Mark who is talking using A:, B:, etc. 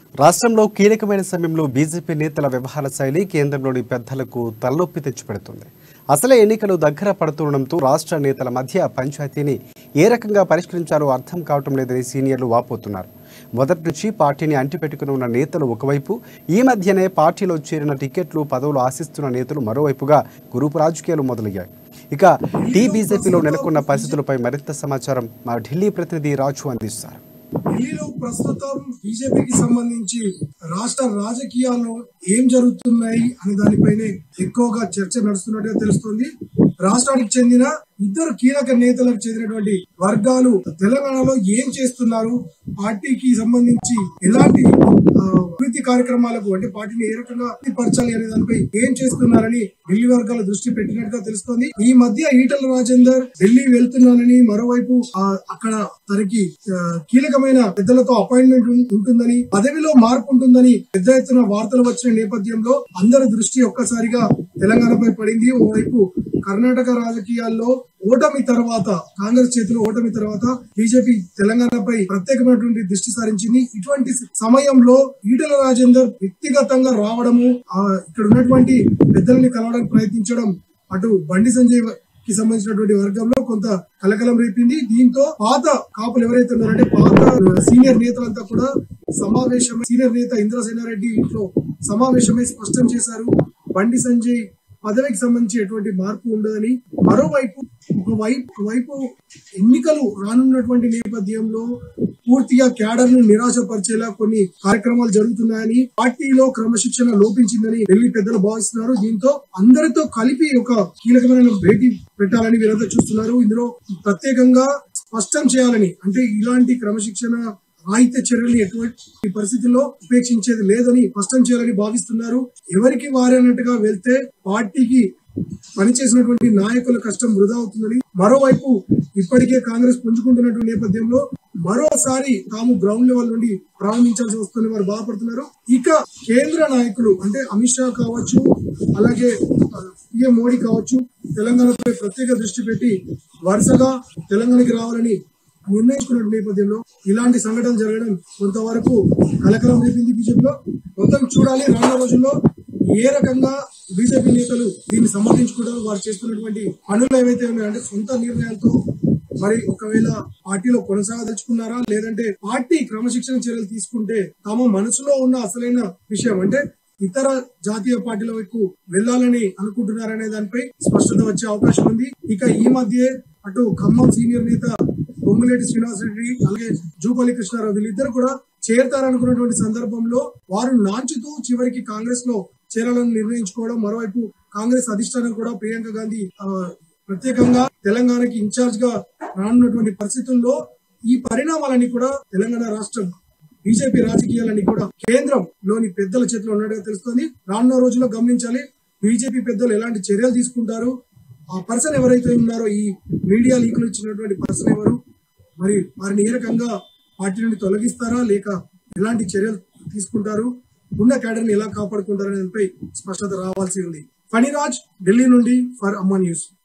A: రాష్ట్రంలో కీలకమైన సమయంలో బీజేపీ నేతల వ్యవహార శైలి కేంద్రంలోని పెద్దలకు తలనొప్పి తెచ్చిపెడుతుంది అసలే ఎన్నికలు దగ్గర పడుతుండడంతో రాష్ట్ర నేతల మధ్య పంచాయతీని ఏ రకంగా పరిష్కరించాలో అర్థం కావటం లేదని సీనియర్లు వాపోతున్నారు మొదటి నుంచి పార్టీని అంటిపెట్టుకుని ఉన్న నేతలు ఒకవైపు ఈ మధ్యనే పార్టీలో చేరిన టికెట్లు పదవులు ఆశిస్తున్న నేతలు మరోవైపుగా గ్రూపు రాజకీయాలు మొదలయ్యాయి ఇక టీ బీజేపీలో నెలకొన్న పరిస్థితులపై మరింత సమాచారం మా ఢిల్లీ ప్రతినిధి రాజు అందిస్తారు
B: ఢిల్లీలో ప్రస్తుతం బీజేపీకి సంబంధించి రాష్ట్ర రాజకీయాల్లో ఏం జరుగుతున్నాయి అనే దానిపైనే ఎక్కువగా చర్చ నడుస్తున్నట్టుగా తెలుస్తుంది రాష్ట్రానికి చెందిన ఇద్దరు కీలక నేతలకు చెందినటువంటి వర్గాలు తెలంగాణలో ఏం చేస్తున్నారు పార్టీకి సంబంధించి ఎలాంటి ఆ, అభివృద్ధి కార్యక్రమాలకు అంటే పార్టీని ఏ రకంగా పరచాలి అనే దానిపై ఏం చేస్తున్నారని ఢిల్లీ వర్గాల దృష్టి పెట్టినట్టుగా తెలుస్తోంది ఈ మధ్య ఈటల రాజేందర్ ఢిల్లీ వెళ్తున్నానని మరోవైపు ఆ, అక్కడ తనకి ఆ, కీలకమైన పెద్దలతో అపాయింట్మెంట్ ఉం- ఉంటుందని పదవిలో మార్పు ఉంటుందని పెద్ద ఎత్తున వార్తలు వచ్చిన నేపథ్యంలో అందరి దృష్టి ఒక్కసారిగా తెలంగాణపై పడింది ఓవైపు కర్ణాటక రాజకీయాల్లో ఓటమి తర్వాత కాంగ్రెస్ చేతిలో ఓటమి తర్వాత బీజేపీ తెలంగాణపై ప్రత్యేకమైనటువంటి దృష్టి సారించింది ఇటువంటి సమయంలో ఈటల రాజేందర్ వ్యక్తిగతంగా రావడము ఆ, ఇక్కడ ఉన్నటువంటి పెద్దలని కలవడానికి ప్రయత్నించడం అటు బండి సంజయ్ కి సంబంధించినటువంటి వర్గంలో కొంత కలకలం రేపింది దీంతో పాత కాపులు ఎవరైతే ఉన్నారంటే పాత సీనియర్ నేతలంతా కూడా సమావేశమై సీనియర్ నేత ఇంద్రసేనారెడ్డి ఇంట్లో సమావేశమై స్పష్టం చేశారు బండి సంజయ్ పదవికి సంబంధించి ఎటువంటి మార్పు ఉండదని మరోవైపు ఒక వైపు వైపు ఎన్నికలు రానున్నటువంటి నేపథ్యంలో పూర్తిగా క్యాడర్ ను నిరాశపరిచేలా కొన్ని కార్యక్రమాలు జరుగుతున్నాయని పార్టీలో క్రమశిక్షణ లోపించిందని ఢిల్లీ పెద్దలు భావిస్తున్నారు దీంతో అందరితో కలిపి ఒక కీలకమైన భేటీ పెట్టాలని వీరంతా చూస్తున్నారు ఇందులో ప్రత్యేకంగా స్పష్టం చేయాలని అంటే ఇలాంటి క్రమశిక్షణ రాహిత్య చర్యల్ని ఎటువంటి పరిస్థితుల్లో ఉపేక్షించేది లేదని స్పష్టం చేయాలని భావిస్తున్నారు ఎవరికి వారన్నట్టుగా వెళ్తే పార్టీకి పనిచేసినటువంటి నాయకుల కష్టం వృధా అవుతుందని మరోవైపు ఇప్పటికే కాంగ్రెస్ పుంజుకుంటున్నటువంటి నేపథ్యంలో మరోసారి తాము గ్రౌండ్ లెవెల్ నుండి ప్రారంభించాల్సి వస్తుందని వారు బాధపడుతున్నారు ఇక కేంద్ర నాయకులు అంటే అమిత్ షా కావచ్చు అలాగే పిఎం మోడీ కావచ్చు తెలంగాణపై ప్రత్యేక దృష్టి పెట్టి వరుసగా తెలంగాణకి రావాలని నిర్ణయించుకున్న నేపథ్యంలో ఇలాంటి సంఘటనలు జరగడం కొంతవరకు కలకలం రేపింది బీజేపీలో మొత్తం చూడాలి రానున్న రోజుల్లో ఏ రకంగా బీజేపీ నేతలు దీన్ని సమర్థించుకుంటారో వారు చేస్తున్నటువంటి పనులు ఏవైతే ఉన్నాయంటే సొంత నిర్ణయాలతో మరి ఒకవేళ పార్టీలో కొనసాగదలుచుకున్నారా లేదంటే పార్టీ క్రమశిక్షణ చర్యలు తీసుకుంటే తమ మనసులో ఉన్న అసలైన విషయం అంటే ఇతర జాతీయ పార్టీల వైపు వెళ్లాలని అనుకుంటున్నారనే దానిపై స్పష్టత వచ్చే అవకాశం ఉంది ఇక ఈ మధ్య అటు ఖమ్మం సీనియర్ నేత బొమ్మిలేటి శ్రీనివాసరెడ్డి అలాగే జూపల్లి కృష్ణారావు వీళ్ళిద్దరు కూడా చేరతారనుకున్నటువంటి సందర్భంలో వారు నాంచుతూ చివరికి కాంగ్రెస్ లో చేరాలని నిర్ణయించుకోవడం మరోవైపు కాంగ్రెస్ అధిష్టానం కూడా ప్రియాంక గాంధీ ఆ, ప్రత్యేకంగా తెలంగాణకి ఇన్ఛార్జ్ గా రానున్నటువంటి పరిస్థితుల్లో ఈ పరిణామాలన్నీ కూడా తెలంగాణ రాష్ట్రం బీజేపీ రాజకీయాలన్నీ కూడా కేంద్రంలోని పెద్దల చేతిలో ఉన్నట్టుగా తెలుస్తోంది రానున్న రోజుల్లో గమనించాలి బీజేపీ పెద్దలు ఎలాంటి చర్యలు తీసుకుంటారు ఆ పర్సన్ ఎవరైతే ఉన్నారో ఈ మీడియా లీకులు ఇచ్చినటువంటి పర్సన్ ఎవరు మరి వారిని ఏ రకంగా పార్టీ నుండి తొలగిస్తారా లేక ఎలాంటి చర్యలు తీసుకుంటారు ఉన్న క్యాడర్ ని ఎలా కాపాడుకుంటారు అనే దానిపై స్పష్టత రావాల్సి ఉంది ఫణిరాజ్ ఢిల్లీ నుండి ఫర్ అమ్మా న్యూస్